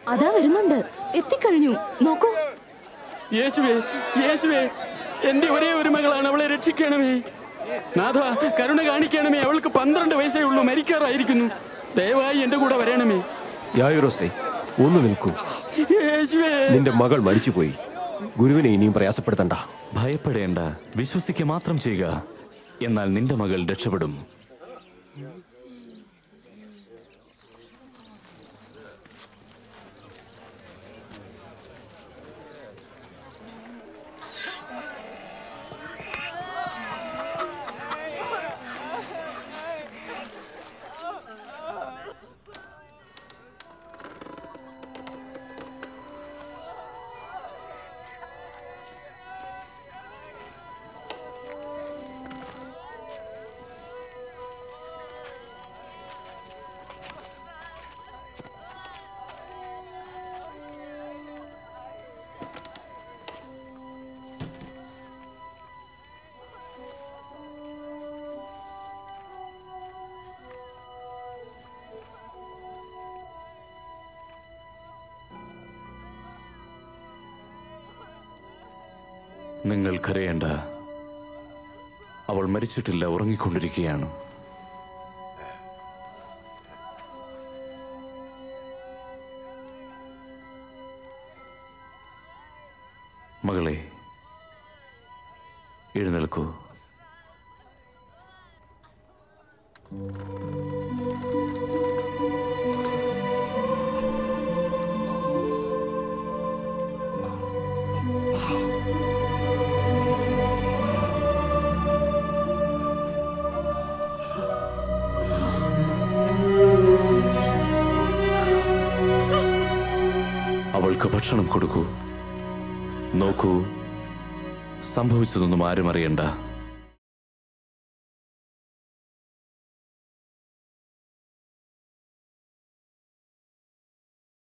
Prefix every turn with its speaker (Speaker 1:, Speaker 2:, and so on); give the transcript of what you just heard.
Speaker 1: അതാ വരുന്നുണ്ട് എത്തിക്കഴിഞ്ഞു നോക്കൂ
Speaker 2: യേശുവേ യേശുവേ എന്റെ ഒരേ ഒരു മകളാണ് അവളെ രക്ഷിക്കണമേ നാഥ കരുണ കാണിക്കണമേ അവൾക്ക് പന്ത്രണ്ട് വയസ്സേ ഉള്ളൂ മരിക്കാറായിരിക്കുന്നു ദയവായി എന്റെ കൂടെ വരണമേ
Speaker 3: യായുറോസേ ഒന്ന് നിൽക്കൂ
Speaker 2: യേശുവേ
Speaker 3: നിന്റെ മകൾ മരിച്ചുപോയി ഗുരുവിനെ ഇനിയും പ്രയാസപ്പെടുത്തണ്ട
Speaker 4: ഭയപ്പെടേണ്ട വിശ്വസിക്കുക മാത്രം ചെയ്യുക എന്നാൽ നിന്റെ മകൾ രക്ഷപ്പെടും നിങ്ങൾ കരയേണ്ട അവൾ മരിച്ചിട്ടില്ല ഉറങ്ങിക്കൊണ്ടിരിക്കുകയാണ് മകളെ എഴുന്നേൽക്കൂ അവൾക്ക് ഭക്ഷണം കൊടുക്കൂ നോക്കൂ സംഭവിച്ചതൊന്നും ആരും അറിയണ്ട